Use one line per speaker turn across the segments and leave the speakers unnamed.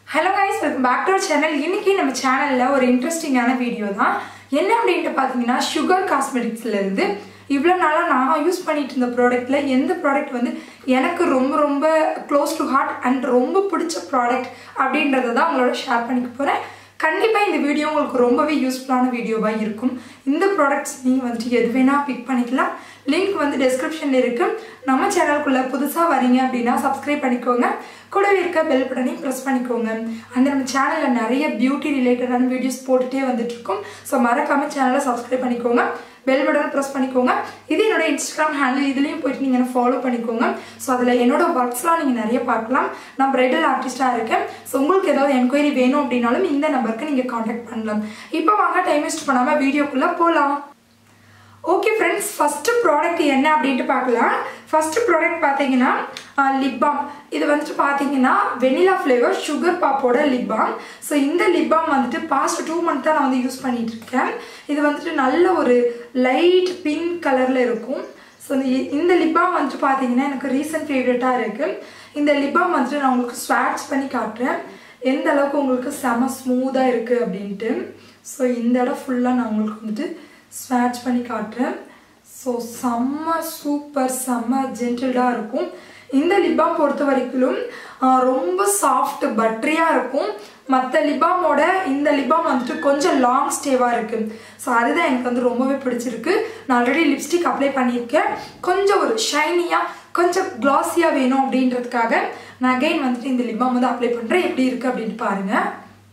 hello guys welcome back to channel இன்னைக்கு நம்ம சேனலில் ஒரு இன்ட்ரெஸ்டிங்கான வீடியோ தான் என்ன அப்படின்ட்டு பார்த்தீங்கன்னா சுகர் காஸ்மெட்டிக்ஸ்லேருந்து இவ்வளோ நாளாக நான் யூஸ் பண்ணிட்டு இருந்த ப்ராடக்ட்டில் எந்த ப்ராடக்ட் வந்து எனக்கு ரொம்ப ரொம்ப க்ளோஸ் டு ஹார்ட் அண்ட் ரொம்ப பிடிச்ச ப்ராடக்ட் அப்படின்றத தான் உங்களோட ஷேர் பண்ணிக்க போகிறேன் கண்டிப்பாக இந்த வீடியோ உங்களுக்கு ரொம்பவே யூஸ்ஃபுல்லான வீடியோவாக இருக்கும் இந்த ப்ராடக்ட்ஸ் நீங்கள் வந்துட்டு எது வேணால் பிக் பண்ணிக்கலாம் லிங்க் வந்து டெஸ்கிரிப்ஷனில் இருக்குது நம்ம சேனலுக்குள்ளே புதுசாக வரீங்க அப்படின்னா சப்ஸ்கிரைப் பண்ணிக்கோங்க கூடவே இருக்க பெல் பட்டனையும் ப்ரெஸ் பண்ணிக்கோங்க அந்த நம்ம சேனலில் நிறைய பியூட்டி ரிலேட்டடான வீடியோஸ் போட்டுகிட்டே வந்துட்டுருக்கோம் ஸோ மறக்காமல் சேனலை சப்ஸ்கிரைப் பண்ணிக்கோங்க பெல் பட்டனை ப்ரெஸ் பண்ணிக்கோங்க இது என்னோட இன்ஸ்டாகிராம் ஹேண்டில் இதுலேயும் போயிட்டு நீங்கள் என்ன ஃபாலோ பண்ணிக்கோங்க ஸோ அதில் என்னோட ஒர்க்ஸ்லாம் நீங்கள் நிறைய பார்க்கலாம் நான் பிரைடல் ஆர்டிஸ்ட்டாக இருக்கேன் ஸோ உங்களுக்கு ஏதாவது என்கொயரி வேணும் அப்படின்னாலும் இந்த நம்பருக்கு நீங்கள் காண்டாக்ட் பண்ணலாம் இப்போ வாங்க டைம் வேஸ்ட் பண்ணாமல் வீடியோக்குள்ளே போகலாம் ஓகே ஃப்ரெண்ட்ஸ் ஃபஸ்ட்டு ப்ராடக்ட் என்ன அப்படின்ட்டு பார்க்கலாம் ஃபஸ்ட்டு ப்ராடக்ட் பார்த்தீங்கன்னா லிப் பாம் இது வந்துட்டு பார்த்தீங்கன்னா வெனிலா ஃப்ளேவர் சுகர் பாப்போட லிப் பாம் ஸோ இந்த லிப் பாம் வந்துட்டு பாஸ்ட் டூ மந்த் தான் நான் வந்து யூஸ் பண்ணிட்டு இருக்கேன் இது வந்துட்டு நல்ல ஒரு லைட் பிங்க் கலரில் இருக்கும் ஸோ இந்த லிப் பாம் வந்துட்டு பார்த்தீங்கன்னா எனக்கு ரீசன்ட் ஃபேவரட்டாக இருக்குது இந்த லிப் பாம் வந்துட்டு நான் உங்களுக்கு ஸ்வாட்ச் பண்ணி காட்டுறேன் எந்த அளவுக்கு உங்களுக்கு செம ஸ்மூத்தாக இருக்குது அப்படின்ட்டு ஸோ இந்த இடம் ஃபுல்லாக நான் உங்களுக்கு வந்துட்டு ஸ்வாட்ச் பண்ணி காட்டுறேன் ஸோ செம்ம சூப்பர் செம்ம ஜென்டில்டாக இருக்கும் இந்த லிப்பாம் பொறுத்த வரைக்கும் ரொம்ப சாஃப்ட் பட்ரியாக இருக்கும் மற்ற லிப்பாமோட இந்த லிப்பாம் வந்துட்டு கொஞ்சம் லாங் ஸ்டேவாக இருக்குது ஸோ அதுதான் எனக்கு வந்து ரொம்பவே பிடிச்சிருக்கு நான் ஆல்ரெடி லிப்ஸ்டிக் அப்ளை பண்ணியிருக்கேன் கொஞ்சம் ஒரு ஷைனியாக கொஞ்சம் க்ளாஸியாக வேணும் அப்படின்றதுக்காக நான் அகைன் வந்துட்டு இந்த லிப்பாம் வந்து அப்ளை பண்ணுறேன் எப்படி இருக்குது அப்படின்ட்டு பாருங்கள்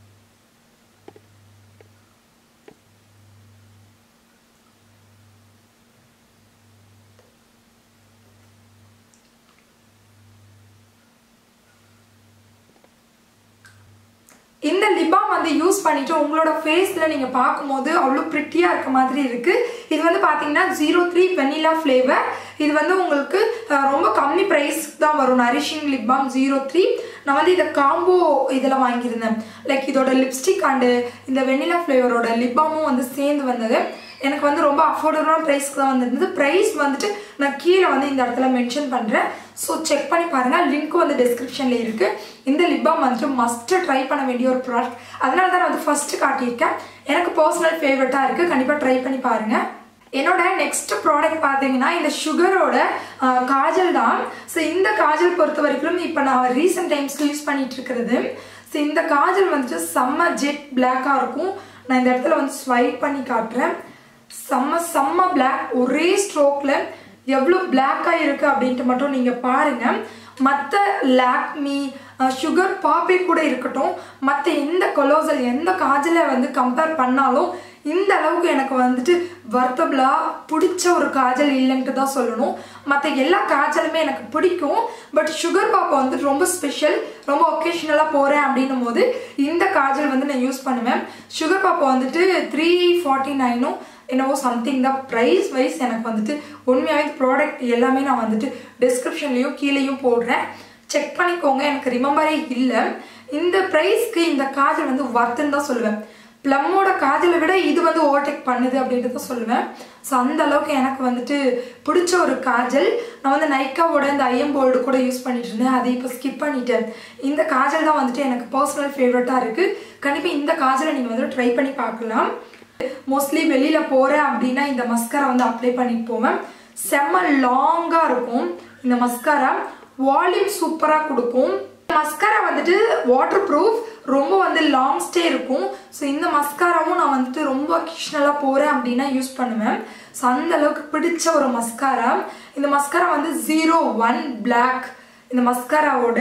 இந்த லிப்பாம் வந்து யூஸ் பண்ணிட்டு உங்களோட ஃபேஸில் நீங்கள் பார்க்கும்போது அவ்வளோ ப்ரிட்டியாக இருக்க மாதிரி இருக்குது இது வந்து பார்த்தீங்கன்னா ஜீரோ த்ரீ வெனிலா ஃப்ளேவர் இது வந்து உங்களுக்கு ரொம்ப கம்மி ப்ரைஸ் தான் வரும் nourishing lip balm zero three நான் வந்து இதை காம்போ இதில் வாங்கியிருந்தேன் லைக் இதோட லிப்ஸ்டிக் அண்டு இந்த வெனிலா ஃப்ளேவரோட லிப் பாமும் வந்து சேர்ந்து வந்தது எனக்கு வந்து ரொம்ப அஃபோர்டபுளான ப்ரைஸ்க்கு தான் வந்திருந்தது ப்ரைஸ் வந்துட்டு நான் கீழே வந்து இந்த இடத்துல மென்ஷன் பண்ணுறேன் ஸோ செக் பண்ணி பாருங்கள் லிங்க்கும் வந்து டிஸ்கிரிப்ஷனில் இருக்குது இந்த லிப்பாம் வந்துட்டு மஸ்ட்டு ட்ரை பண்ண வேண்டிய ஒரு ப்ராடக்ட் அதனால தான் நான் வந்து ஃபஸ்ட்டு காட்டியிருக்கேன் எனக்கு பர்சனல் ஃபேவரட்டாக இருக்குது கண்டிப்பாக ட்ரை பண்ணி பாருங்கள் என்னோட நெக்ஸ்ட் ப்ராடக்ட் பார்த்தீங்கன்னா இந்த சுகரோட காஜல் தான் ஸோ இந்த காஜல் பொறுத்த வரைக்கும் இப்போ நான் ரீசெண்ட் டைம்ஸ்க்கு யூஸ் பண்ணிட்டு இருக்கிறது ஸோ இந்த காஜல் வந்துட்டு செம்ம ஜெட் பிளாக்காக இருக்கும் நான் இந்த இடத்துல வந்து ஸ்வைப் பண்ணி காட்டுறேன் செம்ம செம்ம பிளாக் ஒரே ஸ்ட்ரோக்கில் எவ்வளோ பிளாக்காக இருக்குது அப்படின்ட்டு மட்டும் நீங்கள் பாருங்கள் மற்ற லாக்மி சுகர் பாப்பே கூட இருக்கட்டும் மற்ற எந்த கொலோசல் எந்த காஜலை வந்து கம்பேர் பண்ணாலும் இந்த அளவுக்கு எனக்கு வந்துட்டு வர்த்தபிளாக பிடிச்ச ஒரு காஜல் இல்லைன்ட்டு தான் சொல்லணும் மற்ற எல்லா காஜலுமே எனக்கு பிடிக்கும் பட் சுகர் பாப்பா வந்து ரொம்ப ஸ்பெஷல் ரொம்ப ஒகேஷ்னலாக போகிறேன் அப்படின்னும் போது இந்த காஜல் வந்து நான் யூஸ் பண்ணுவேன் சுகர் பாப்பா வந்துட்டு த்ரீ ஃபார்ட்டி நைனும் என்னவோ சம்திங் தான் ப்ரைஸ் வைஸ் எனக்கு வந்துட்டு உண்மையாகவே ப்ராடக்ட் எல்லாமே நான் வந்துட்டு டிஸ்கிரிப்ஷன்லேயும் கீழேயும் போடுறேன் செக் பண்ணிக்கோங்க எனக்கு ரிமெம்பரே இல்லை இந்த ப்ரைஸ்க்கு இந்த காஜல் வந்து ஒர்த்துன்னு தான் சொல்லுவேன் ப்ளம்மோட காஜலை விட இது வந்து ஓவர்டேக் பண்ணுது அப்படின்ட்டு தான் சொல்லுவேன் ஸோ அந்த அளவுக்கு எனக்கு வந்துட்டு பிடிச்ச ஒரு காஜல் நான் வந்து நைக்காவோட இந்த ஐஎம்போல்டு கூட யூஸ் பண்ணிட்டு இருந்தேன் அதை இப்போ ஸ்கிப் பண்ணிட்டேன் இந்த காஜல் தான் வந்துட்டு எனக்கு பர்சனல் ஃபேவரட்டாக இருக்குது கண்டிப்பாக இந்த காஜலை நீங்கள் வந்து ட்ரை பண்ணி பார்க்கலாம் மோஸ்ட்லி வெளியில் போகிறேன் அப்படின்னா இந்த மஸ்காரா வந்து அப்ளை பண்ணிட்டு போவேன் செம்ம லாங்காக இருக்கும் இந்த மஸ்காரா வால்யூம் சூப்பராக கொடுக்கும் மஸ்காரா வந்துட்டு வாட்டர் ப்ரூஃப் ரொம்ப வந்து லாங் ஸ்டே இருக்கும் ஸோ இந்த மஸ்காராவும் நான் வந்துட்டு ரொம்ப அக்கேஷ்னலாக போகிறேன் அப்படின்னா யூஸ் பண்ணுவேன் ஸோ அந்த அளவுக்கு பிடிச்ச ஒரு மஸ்காரா இந்த மஸ்காரா வந்து ஜீரோ ஒன் பிளாக் இந்த மஸ்காராவோட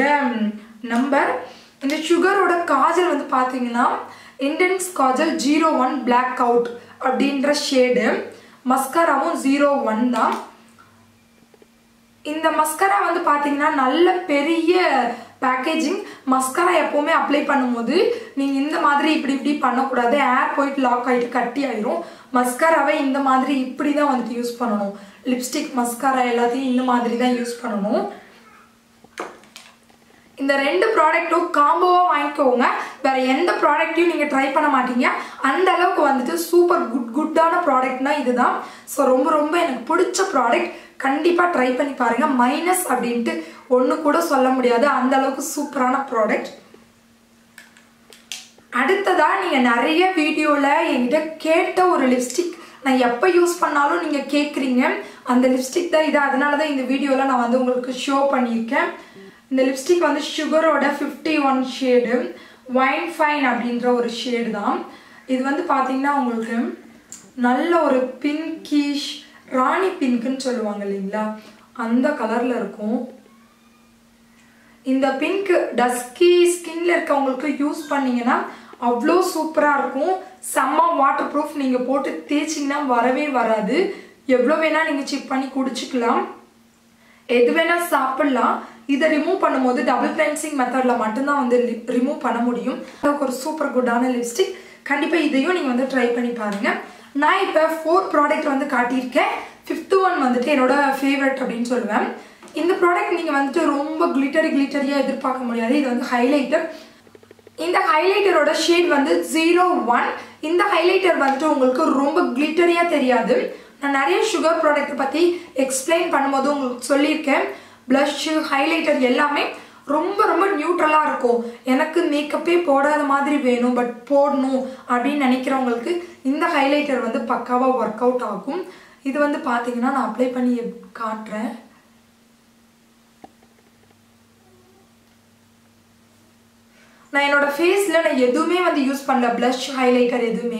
நம்பர் இந்த சுகரோட காஜல் வந்து பார்த்தீங்கன்னா intense kajal zero one black out அப்படின்ற ஷேடு மஸ்காராவும் ஜீரோ ஒன் தான் இந்த மஸ்கரா வந்து பார்த்தீங்கன்னா நல்ல பெரிய பேக்கேஜிங் மஸ்கரா எப்போவுமே அப்ளை பண்ணும்போது நீங்கள் இந்த மாதிரி இப்படி இப்படி பண்ணக்கூடாது ஏர் போயிட்டு லாக் ஆகிட்டு கட்டி ஆயிரும் மஸ்காராவை இந்த மாதிரி இப்படி தான் வந்துட்டு யூஸ் பண்ணணும் லிப்ஸ்டிக் மஸ்காரா எல்லாத்தையும் இந்த மாதிரி தான் யூஸ் பண்ணணும் இந்த ரெண்டு ப்ராடக்ட்டும் காம்போவாக வாங்கிக்கோங்க வேற எந்த ப்ராடக்ட்டையும் நீங்கள் ட்ரை பண்ண மாட்டீங்க அந்த அளவுக்கு வந்துட்டு சூப்பர் குட் குட்டான ப்ராடக்ட்னா இதுதான் ஸோ ரொம்ப ரொம்ப எனக்கு பிடிச்ச ப்ராடக்ட் கண்டிப்பாக ட்ரை பண்ணி பாருங்கள் மைனஸ் அப்படின்ட்டு ஒன்று கூட சொல்ல முடியாது அந்த அளவுக்கு சூப்பரான ப்ராடக்ட் அடுத்ததாக நீங்கள் நிறைய வீடியோவில் என்கிட்ட கேட்ட ஒரு லிப்ஸ்டிக் நான் எப்போ யூஸ் பண்ணாலும் நீங்கள் கேட்குறீங்க அந்த லிப்ஸ்டிக் தான் இது அதனால தான் இந்த வீடியோவில் நான் வந்து உங்களுக்கு ஷோ பண்ணியிருக்கேன் இந்த லிப்ஸ்டிக் வந்து சுகரோட fifty one shade wine fine அப்படின்ற ஒரு ஷேடு தான் இது வந்து பார்த்தீங்கன்னா உங்களுக்கு நல்ல ஒரு பிங்கிஷ் ராணி பிங்க்குன்னு சொல்லுவாங்க இல்லைங்களா அந்த கலரில் இருக்கும் இந்த பிங்க் டஸ்கி ஸ்கின்ல இருக்கவங்களுக்கு யூஸ் பண்ணீங்கன்னா அவ்வளோ சூப்பராக இருக்கும் செம்ம வாட்டர் ப்ரூஃப் நீங்கள் போட்டு தேய்ச்சிங்கன்னா வரவே வராது எவ்வளோ வேணால் நீங்கள் செக் பண்ணி குடிச்சிக்கலாம் எது வேணால் சாப்பிட்லாம் இதை ரிமூவ் பண்ணும்போது டபுள் கிளென்சிங் மெத்தடில் மட்டும்தான் வந்து ரிமூவ் பண்ண முடியும் ஒரு சூப்பர் குட்டான லிப்ஸ்டிக் கண்டிப்பாக இதையும் நீங்கள் வந்து ட்ரை பண்ணி பாருங்கள் நான் இப்போ ஃபோர் ப்ராடக்ட் வந்து காட்டியிருக்கேன் ஃபிஃப்த்து ஒன் வந்துட்டு என்னோட ஃபேவரட் அப்படின்னு சொல்லுவேன் இந்த ப்ராடக்ட் நீங்கள் வந்துட்டு ரொம்ப கிளிட்டரி கிளிட்டரியாக எதிர்பார்க்க முடியாது இது வந்து ஹைலைட்டர் இந்த ஹைலைட்டரோட ஷேட் வந்து ஜீரோ ஒன் இந்த ஹைலைட்டர் வந்துட்டு உங்களுக்கு ரொம்ப கிளிட்டரியாக தெரியாது நான் நிறைய சுகர் ப்ராடக்ட் பற்றி எக்ஸ்பிளைன் பண்ணும்போது உங்களுக்கு சொல்லியிருக்கேன் ப்ளஷ்ஷு ஹைலைட்டர் எல்லாமே ரொம்ப ரொம்ப நியூட்ரலாக இருக்கும் எனக்கு மேக்கப்பே போடாத மாதிரி வேணும் பட் போடணும் அப்படின்னு நினைக்கிறவங்களுக்கு இந்த ஹைலைட்டர் வந்து பக்காவாக ஒர்க் அவுட் ஆகும் இது வந்து பார்த்தீங்கன்னா நான் அப்ளை பண்ணி காட்டுறேன் நான் என்னோட ஃபேஸில் நான் எதுவுமே வந்து யூஸ் பண்ணல ப்ளஷ் ஹைலைட்டர் எதுவுமே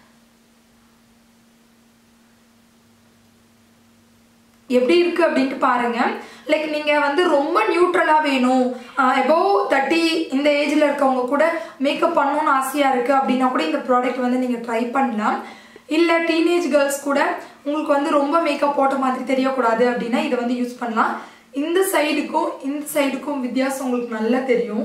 எப்படி இருக்கு அப்படின்ட்டு பாருங்க லைக் நீங்க வந்து ரொம்ப நியூட்ரலா வேணும் எபோவ் தேர்ட்டி இந்த ஏஜ்ல இருக்கவங்க கூட மேக்கப் பண்ணணும்னு ஆசையா இருக்கு அப்படின்னா கூட இந்த ப்ராடக்ட் வந்து நீங்க ட்ரை பண்ணலாம் இல்ல டீனேஜ் கேர்ள்ஸ் கூட உங்களுக்கு வந்து ரொம்ப மேக்கப் போட்ட மாதிரி தெரியக்கூடாது அப்படின்னா இதை வந்து யூஸ் பண்ணலாம் இந்த சைடுக்கும் இந்த சைடுக்கும் வித்தியாசம் உங்களுக்கு நல்லா தெரியும்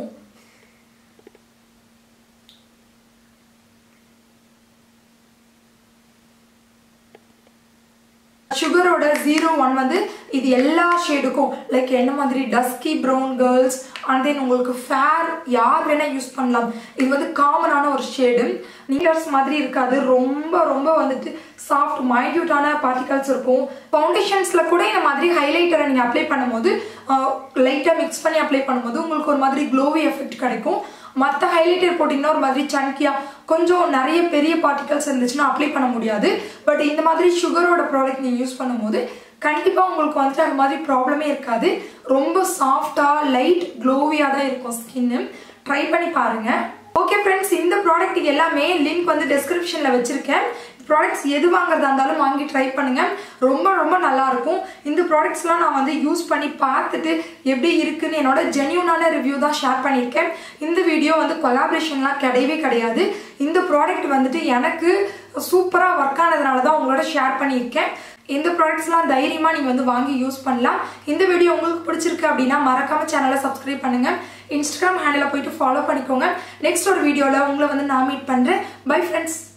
சுகரோட ஜீரோ ஒன் வந்து இது எல்லா ஷேடுக்கும் லைக் என்ன மாதிரி dusky brown girls and then உங்களுக்கு ஃபேர் யார் வேணால் யூஸ் பண்ணலாம் இது வந்து காமனான ஒரு ஷேடு நீலர்ஸ் மாதிரி இருக்காது ரொம்ப ரொம்ப வந்துட்டு சாஃப்ட் மைன்யூட்டான பார்ட்டிகல்ஸ் இருக்கும் ஃபவுண்டேஷன்ஸில் கூட இந்த மாதிரி ஹைலைட்டரை நீங்கள் அப்ளை பண்ணும்போது லைட்டாக மிக்ஸ் பண்ணி அப்ளை பண்ணும்போது உங்களுக்கு ஒரு மாதிரி க்ளோவி எஃபெக்ட் கிடைக்கும் மற்ற ஹைலைட்டர் போட்டிங்கன்னா ஒரு மாதிரி சன்கியாக கொஞ்சம் நிறைய பெரிய பார்ட்டிகல்ஸ் இருந்துச்சுன்னா அப்ளை பண்ண முடியாது பட் இந்த மாதிரி சுகரோட ப்ராடக்ட் நீங்கள் யூஸ் பண்ணும்போது கண்டிப்பாக உங்களுக்கு வந்துட்டு அந்த மாதிரி ப்ராப்ளமே இருக்காது ரொம்ப சாஃப்டாக லைட் க்ளோவியாக தான் இருக்கும் ஸ்கின்னு ட்ரை பண்ணி பாருங்கள் ஓகே ஃப்ரெண்ட்ஸ் இந்த ப்ராடக்ட் எல்லாமே லிங்க் வந்து டிஸ்கிரிப்ஷனில் வச்சுருக்கேன் ப்ராடக்ட்ஸ் எது வாங்குறதா இருந்தாலும் வாங்கி ட்ரை பண்ணுங்கள் ரொம்ப ரொம்ப நல்லாயிருக்கும் இந்த ப்ராடக்ட்ஸ்லாம் நான் வந்து யூஸ் பண்ணி பார்த்துட்டு எப்படி இருக்குன்னு என்னோட ஜென்யூனான ரிவ்யூ தான் ஷேர் பண்ணியிருக்கேன் இந்த வீடியோ வந்து கொலாபரேஷன்லாம் கிடையவே கிடையாது இந்த ப்ராடக்ட் வந்துட்டு எனக்கு சூப்பராக ஒர்க் ஆனதுனால தான் உங்களோட ஷேர் பண்ணியிருக்கேன் இந்த ப்ராடக்ட்ஸ்லாம் தைரியமாக நீங்கள் வந்து வாங்கி யூஸ் பண்ணலாம் இந்த வீடியோ உங்களுக்கு பிடிச்சிருக்கு அப்படின்னா மறக்காம சேனலை சப்ஸ்கிரைப் பண்ணுங்கள் இன்ஸ்டாகிராம் ஹேண்டில் போயிட்டு ஃபாலோ பண்ணிக்கோங்க நெக்ஸ்ட் ஒரு வீடியோவில் உங்களை வந்து நான் மீட் பண்ணுறேன் பை ஃப்ரெண்ட்ஸ்